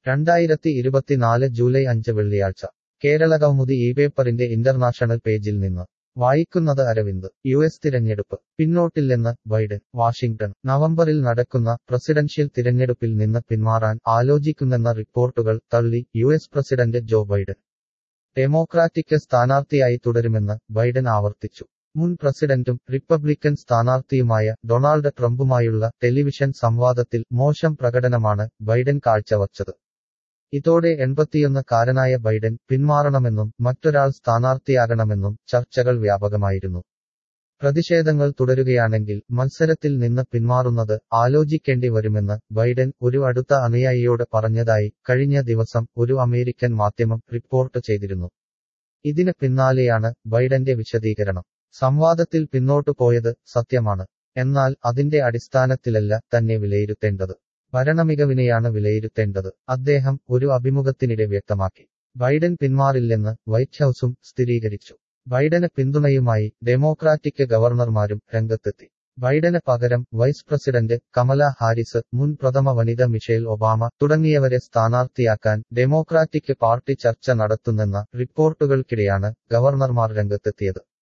രണ്ടായിരത്തി ഇരുപത്തിനാല് ജൂലൈ അഞ്ച് വെള്ളിയാഴ്ച കേരള കൗമുദി ഈ പേപ്പറിന്റെ ഇന്റർനാഷണൽ പേജിൽ നിന്ന് വായിക്കുന്നത് അരവിന്ദ് യു എസ് തിരഞ്ഞെടുപ്പ് പിന്നോട്ടില്ലെന്ന് ബൈഡൻ വാഷിംഗ്ടൺ നവംബറിൽ നടക്കുന്ന പ്രസിഡൻഷ്യൽ തിരഞ്ഞെടുപ്പിൽ നിന്ന് പിന്മാറാൻ ആലോചിക്കുന്നെന്ന റിപ്പോർട്ടുകൾ തള്ളി U S president Joe Biden democratic സ്ഥാനാർത്ഥിയായി തുടരുമെന്ന് ബൈഡൻ ആവർത്തിച്ചു മുൻ പ്രസിഡന്റും റിപ്പബ്ലിക്കൻ സ്ഥാനാർത്ഥിയുമായ ഡൊണാൾഡ് ട്രംപുമായുള്ള ടെലിവിഷൻ സംവാദത്തിൽ മോശം പ്രകടനമാണ് ബൈഡൻ കാഴ്ചവച്ചത് ഇതോടെ എൺപത്തിയൊന്നുകാരനായ ബൈഡൻ പിന്മാറണമെന്നും മറ്റൊരാൾ സ്ഥാനാർത്ഥിയാകണമെന്നും ചർച്ചകൾ വ്യാപകമായിരുന്നു പ്രതിഷേധങ്ങൾ തുടരുകയാണെങ്കിൽ മത്സരത്തിൽ നിന്ന് പിന്മാറുന്നത് ആലോചിക്കേണ്ടി വരുമെന്ന് ബൈഡൻ ഒരു അടുത്ത അനുയായിയോട് പറഞ്ഞതായി കഴിഞ്ഞ ദിവസം ഒരു അമേരിക്കൻ മാധ്യമം റിപ്പോർട്ട് ചെയ്തിരുന്നു ഇതിന് പിന്നാലെയാണ് ബൈഡന്റെ വിശദീകരണം സംവാദത്തിൽ പിന്നോട്ടു പോയത് സത്യമാണ് എന്നാൽ അതിന്റെ അടിസ്ഥാനത്തിലല്ല തന്നെ വിലയിരുത്തേണ്ടത് ഭരണമികവിനെയാണ് വിലയിരുത്തേണ്ടത് അദ്ദേഹം ഒരു അഭിമുഖത്തിനിടെ വ്യക്തമാക്കി ബൈഡൻ പിന്മാറില്ലെന്ന് വൈറ്റ് ഹൌസും സ്ഥിരീകരിച്ചു ബൈഡന് പിന്തുണയുമായി ഡെമോക്രാറ്റിക് ഗവർണർമാരും രംഗത്തെത്തി ബൈഡന് പകരം വൈസ് പ്രസിഡന്റ് കമല ഹാരിസ് മുൻ പ്രഥമ വനിത മിഷേൽ ഒബാമ തുടങ്ങിയവരെ സ്ഥാനാർത്ഥിയാക്കാൻ ഡെമോക്രാറ്റിക് പാർട്ടി ചർച്ച നടത്തുന്നെന്ന റിപ്പോർട്ടുകൾക്കിടെയാണ് ഗവർണർമാർ രംഗത്തെത്തിയത്